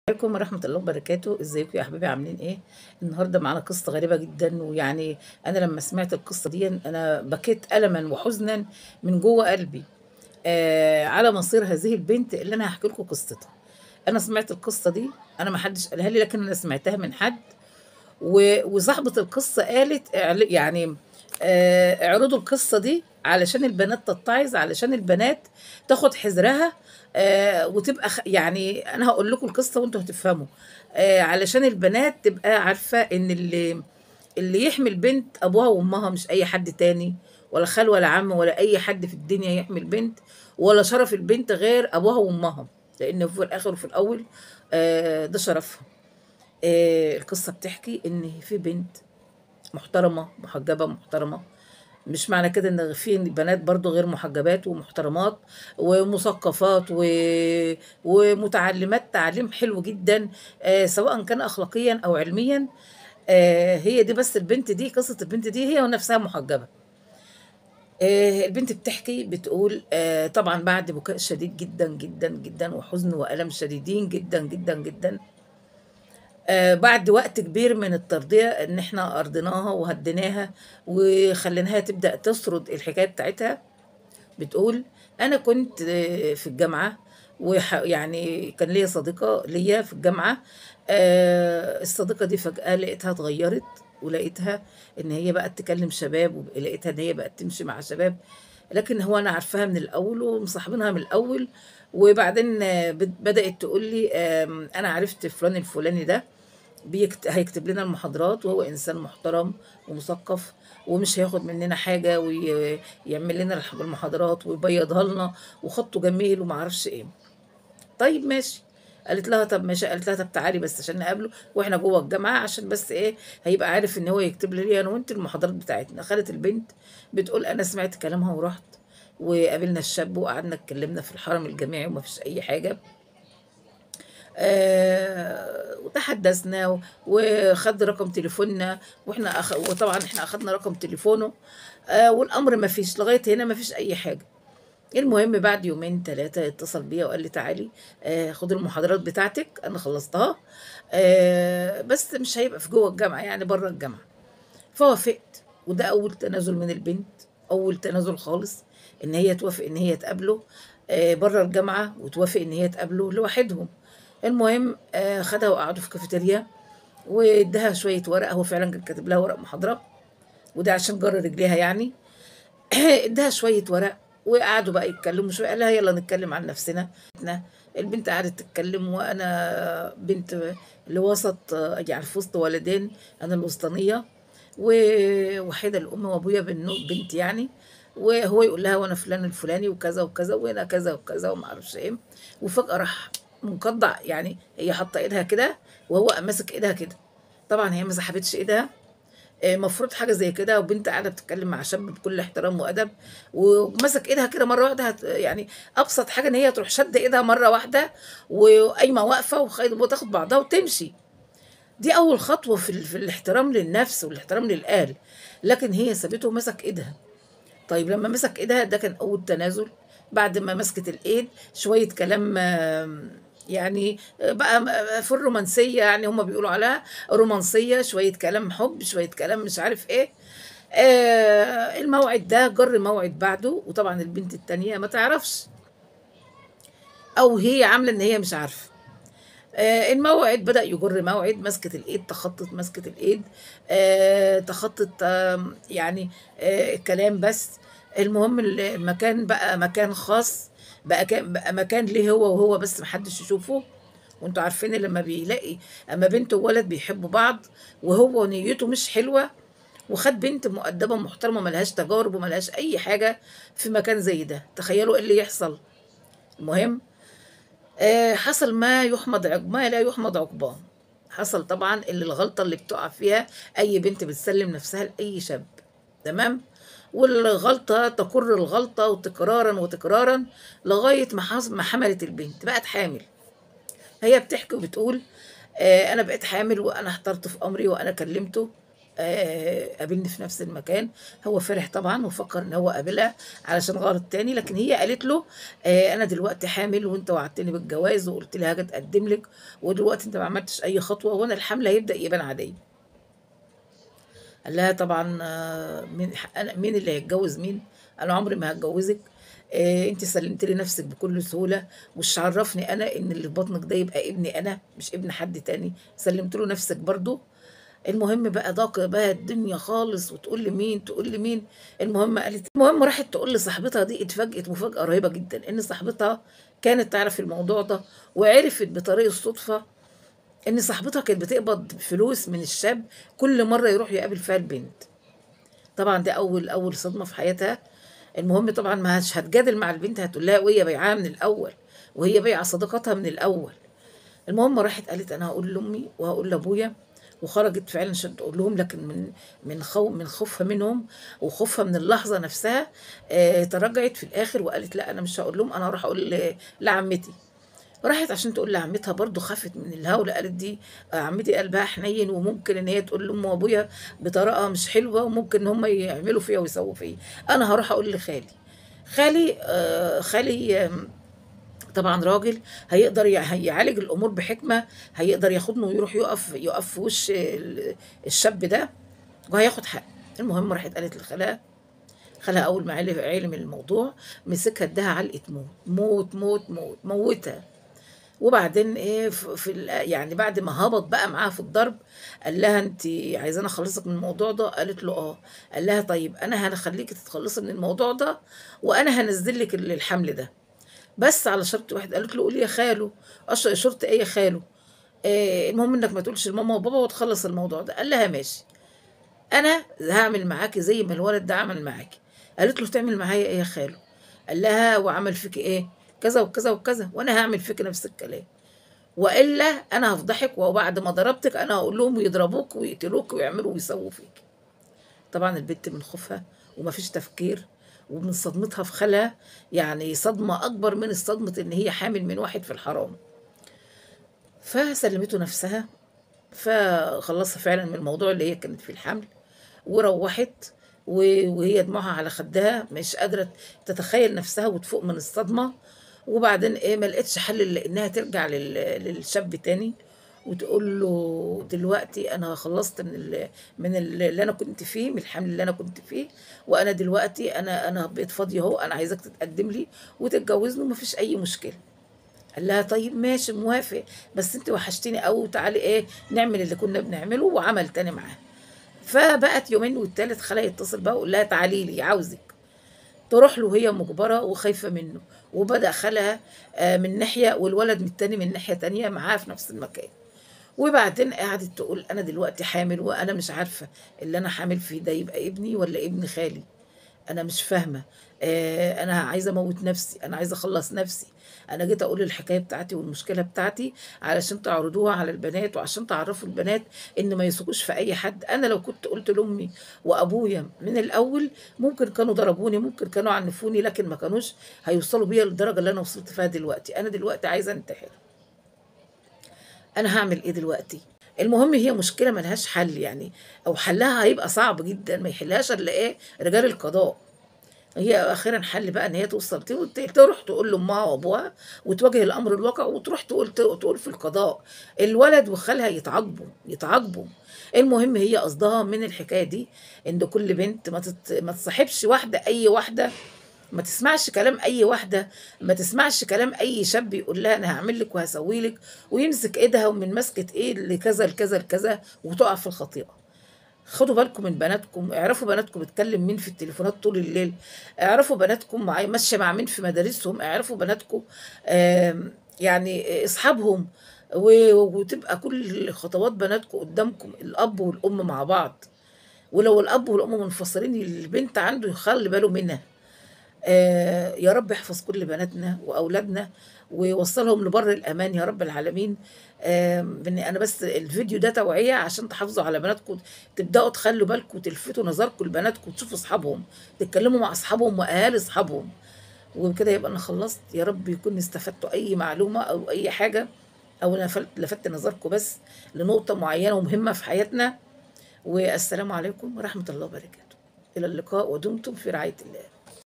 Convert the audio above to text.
عليكم ورحمة الله وبركاته ازيكم يا احبابي عاملين ايه النهارده معانا قصة غريبة جدا ويعني انا لما سمعت القصة دي انا بكيت ألما وحزنا من جوه قلبي آه على مصير هذه البنت اللي انا هحكي لكم قصتها انا سمعت القصة دي انا ما حدش قالها لي لكن انا سمعتها من حد و- وصاحبة القصة قالت اعل- يعني آه، اعرضوا القصة دي علشان البنات تتعظ علشان البنات تاخد حذرها آه، وتبقى خ- يعني انا هقول لكم القصة وانتوا هتفهموا آه، علشان البنات تبقى عارفة ان اللي اللي يحمل بنت ابوها وامها مش اي حد تاني ولا خال ولا عم ولا اي حد في الدنيا يحمل بنت ولا شرف البنت غير ابوها وامها لان في الاخر وفي الاول آه، ده شرفها آه، القصة بتحكي إن في بنت محترمة محجبة محترمة مش معنى كده إن في بنات برضو غير محجبات ومحترمات ومثقفات و... ومتعلمات تعليم حلو جدا آه، سواء كان أخلاقيا أو علميا آه، هي دي بس البنت دي قصة البنت دي هي ونفسها محجبة آه، البنت بتحكي بتقول آه، طبعا بعد بكاء شديد جدا جدا جدا وحزن وألم شديدين جدا جدا جدا آه، بعد وقت كبير من الترضية ان احنا ارضيناها وهديناها وخليناها تبدأ تسرد الحكاية بتاعتها بتقول انا كنت آه، في الجامعة ويعني كان ليا صديقة ليا في الجامعة آه، الصديقة دي فجأة لقيتها اتغيرت ولقيتها ان هي بقت تكلم شباب ولقيتها ان هي بقت تمشي مع شباب لكن هو انا عارفاها من الاول ومصاحبينها من الاول وبعدين آه، بد- بدأت تقول لي آم، انا عرفت فلان الفلاني ده بيكت... هيكتب لنا المحاضرات وهو انسان محترم ومثقف ومش هياخد مننا حاجه ويعمل لنا الح- المحاضرات ويبيضها لنا وخطه جميل وما اعرفش ايه طيب ماشي قالت لها طب ماشي قالت لها طب تعالي بس عشان نقابله واحنا جوه الجامعه عشان بس ايه هيبقى عارف ان هو يكتب لي انا وانت المحاضرات بتاعتنا خدت البنت بتقول انا سمعت كلامها ورحت وقابلنا الشاب وقعدنا اتكلمنا في الحرم الجامعي وما فيش اي حاجه آه، وتحدثنا و- وخد رقم تليفوننا واحنا أخ... وطبعا احنا اخدنا رقم تليفونه آه، والامر ما فيش لغايه هنا ما فيش اي حاجه المهم بعد يومين ثلاثة اتصل بيا وقال لي تعالي آه خد المحاضرات بتاعتك انا خلصتها آه بس مش هيبقى في جوه الجامعة يعني بره الجامعة فوافقت وده اول تنازل من البنت اول تنازل خالص ان هي توافق ان هي تقابله آه بره الجامعة وتوافق ان هي تقابله لوحدهم المهم آه خدها وقعدوا في كافيتيريا واداها شوية ورق هو فعلا كان كاتب لها ورق محاضرة وده عشان جر رجليها يعني اداها شوية ورق وقعدوا بقى يتكلموا شوية قال لها يلا نتكلم عن نفسنا البنت قعدت تتكلم وانا بنت اللي وسط يعني في وسط ولدين انا الوسطانية ووحيدة الام وابويا بنو بنت يعني وهو يقول لها وانا فلان الفلاني وكذا وكذا وانا كذا وكذا وما اعرفش ايه وفجأة راح منقضع يعني هي حاطة ايدها كده وهو قام ماسك ايدها كده طبعا هي ما سحبتش ايدها المفروض حاجه زي كده وبنت قاعده بتتكلم مع شاب بكل احترام وادب ومسك ايدها كده مره واحده هت يعني ابسط حاجه ان هي تروح شد ايدها مره واحده وقايمه واقفه وخايد- وتاخد بعضها وتمشي دي اول خطوه في, ال- في الاحترام للنفس والاحترام للاهل لكن هي سابته ومسك ايدها طيب لما مسك ايدها ده كان اول تنازل بعد ما مسكت الايد شويه كلام آم، يعني بقى في الرومانسيه يعني هم بيقولوا عليها رومانسيه شويه كلام حب شويه كلام مش عارف ايه آه الموعد ده جر موعد بعده وطبعا البنت التانية ما تعرفش او هي عامله ان هي مش عارفه آه، الموعد بدأ يجر موعد مسكت الإيد تخطط مسكت الإيد آه، تخطط آم، يعني آه، الكلام بس المهم المكان بقى مكان خاص بقى كان بقى مكان ليه هو وهو بس محدش يشوفه وانتوا عارفين لما بيلاقي اما بنت وولد بيحبوا بعض وهو نيته مش حلوه وخد بنت مؤدبه محترمه ملهاش تجارب وملهاش اي حاجه في مكان زي ده تخيلوا ايه اللي يحصل المهم آه، حصل ما يحمد عقب ما لا يحمد عقباه حصل طبعا اللي الغلطة اللي بتقع فيها أي بنت بتسلم نفسها لأي شاب تمام والغلطة تكر الغلطة وتكرارا وتكرارا لغاية ما حص- ما حملت البنت بقت حامل هي بتحكي وبتقول آه، أنا بقيت حامل وأنا احترت في أمري وأنا كلمته آه، قابلني في نفس المكان هو فرح طبعا وفكر ان هو قابلها علشان غلط تاني لكن هي قالت له آه، انا دلوقتي حامل وانت وعدتني بالجواز وقلت لي هاجي اتقدم لك ودلوقتي انت ما عملتش اي خطوه وانا الحمل هيبدا يبان عليا قال لها طبعا آه، مين أنا مين اللي هيتجوز مين انا عمري ما هتجوزك إيه انت سلمت لي نفسك بكل سهوله مش عرفني انا ان اللي في بطنك ده يبقى ابني انا مش ابن حد تاني سلمت له نفسك برضو المهم بقى ضاق بقى الدنيا خالص وتقول لي مين تقول لي مين المهم قالت المهم راحت تقول لصاحبتها دي اتفاجئت مفاجاه رهيبه جدا ان صاحبتها كانت تعرف الموضوع ده وعرفت بطريق الصدفه ان صاحبتها كانت بتقبض فلوس من الشاب كل مره يروح يقابل فيها البنت طبعا ده اول اول صدمه في حياتها المهم طبعا ما هتش هتجادل مع البنت هتقول لها وهي بيعاها من الاول وهي بيع صداقتها من الاول المهم راحت قالت انا هقول لامي وهقول لابويا وخرجت فعلا عشان تقول لهم لكن من من خوف من خوفها منهم وخوفها من اللحظه نفسها آه تراجعت في الاخر وقالت لا انا مش هقول لهم انا هروح اقول ل- لعمتي راحت عشان تقول لعمتها برضو خافت من الهول قالت دي آه، عمتي قلبها حنين وممكن ان هي تقول لام وابويا بطريقه مش حلوه وممكن ان هم يعملوا فيا ويسووا فيا انا هروح اقول لخالي خالي آه خالي آم، طبعا راجل هيقدر يع- هيعالج الامور بحكمه هيقدر ياخدني ويروح يقف يقف في وش ال- الشاب ده وهياخد حق المهم راحت قالت لخالها خالها اول ما علم علم الموضوع مسكها اداها علقه موت موت موت موت موتها وبعدين ايه ف- في ال- يعني بعد ما هبط بقى معاها في الضرب قال لها انت عايزاني اخلصك من الموضوع ده قالت له اه قال لها طيب انا هخليكي تتخلصي من الموضوع ده وانا هنزل لك ال- الحمل ده بس على شرط واحد قالت له قولي يا خاله اشرط شرط ايه يا خاله آه المهم انك ما تقولش لماما وبابا وتخلص الموضوع ده قال لها ماشي انا هعمل معاكي زي ما الولد ده عمل معاكي قالت له تعمل معايا ايه يا خاله قال لها وعمل فيك ايه كذا وكذا وكذا وانا هعمل فيك نفس الكلام والا انا هفضحك وبعد ما ضربتك انا هقول لهم يضربوك ويقتلوك ويعملوا ويسووا فيك طبعا البنت من خوفها ومفيش تفكير ومن صدمتها في خالها يعني صدمة أكبر من الصدمة إن هي حامل من واحد في الحرام فسلمته نفسها فخلصها فعلا من الموضوع اللي هي كانت فيه الحمل وروحت و- وهي دموعها على خدها مش قادرة تتخيل نفسها وتفوق من الصدمة وبعدين ايه ما لقتش حل الا انها ترجع لل- للشاب تاني وتقول له دلوقتي انا خلصت من ال من ال- اللي انا كنت فيه من الحمل اللي انا كنت فيه وانا دلوقتي انا انا بقيت فاضيه اهو انا عايزاك تتقدم لي وتتجوزني ومفيش اي مشكله قال لها طيب ماشي موافق بس انت وحشتيني قوي وتعالي ايه نعمل اللي كنا بنعمله وعمل تاني معاها فبقت يومين والتالت خلاه يتصل بقى ويقول لها تعالي لي عاوزك تروح له وهي مجبرة وخايفة منه وبدأ خالها آه، من ناحية والولد من التاني من ناحية تانية معاه في نفس المكان وبعدين قعدت تقول أنا دلوقتي حامل وأنا مش عارفة اللي أنا حامل فيه ده يبقى ابني ولا ابن خالي أنا مش فاهمة آه، أنا عايزة أموت نفسي أنا عايزة أخلص نفسي أنا جيت أقول الحكاية بتاعتي والمشكلة بتاعتي علشان تعرضوها على البنات وعشان تعرفوا البنات إن ما يثقوش في أي حد أنا لو كنت قلت لأمي وأبويا من الأول ممكن كانوا ضربوني ممكن كانوا عنفوني لكن ما كانوش هيوصلوا بيا للدرجة اللي أنا وصلت فيها دلوقتي أنا دلوقتي عايزة أنتحر انا هعمل ايه دلوقتي المهم هي مشكله ملهاش حل يعني او حلها هيبقى صعب جدا ما يحلهاش الا ايه رجال القضاء هي اخيرا حل بقى ان هي توصل ت- تروح تقول لامها وابوها وتواجه الامر الواقع وتروح تقول تقول في القضاء الولد وخالها يتعاقبوا يتعاقبوا المهم هي قصدها من الحكايه دي ان كل بنت ما تت... ما تصاحبش واحده اي واحده ما تسمعش كلام اي واحده ما تسمعش كلام اي شاب يقول لها انا هعمل لك وهسوي لك ويمسك ايدها ومن مسكه ايه لكذا لكذا لكذا وتقع في الخطيئه خدوا بالكم من بناتكم اعرفوا بناتكم بتكلم مين في التليفونات طول الليل اعرفوا بناتكم مع ماشيه مع مين في مدارسهم اعرفوا بناتكم آم، يعني اصحابهم و- وتبقى كل خطوات بناتكم قدامكم الاب والام مع بعض ولو الاب والام منفصلين البنت عنده يخلي باله منها آه، يا رب احفظ كل بناتنا واولادنا ويوصلهم لبر الامان يا رب العالمين آم، بن- انا بس الفيديو ده توعيه عشان تحافظوا على بناتكم تبداوا تخلوا بالكم وتلفتوا نظركم لبناتكم وتشوفوا اصحابهم تتكلموا مع اصحابهم واهالي اصحابهم وبكده يبقى انا خلصت يا رب يكون استفدتوا اي معلومه او اي حاجه او أنا فل- لفت نظركم بس لنقطه معينه ومهمه في حياتنا والسلام عليكم ورحمة الله وبركاته إلى اللقاء ودمتم في رعاية الله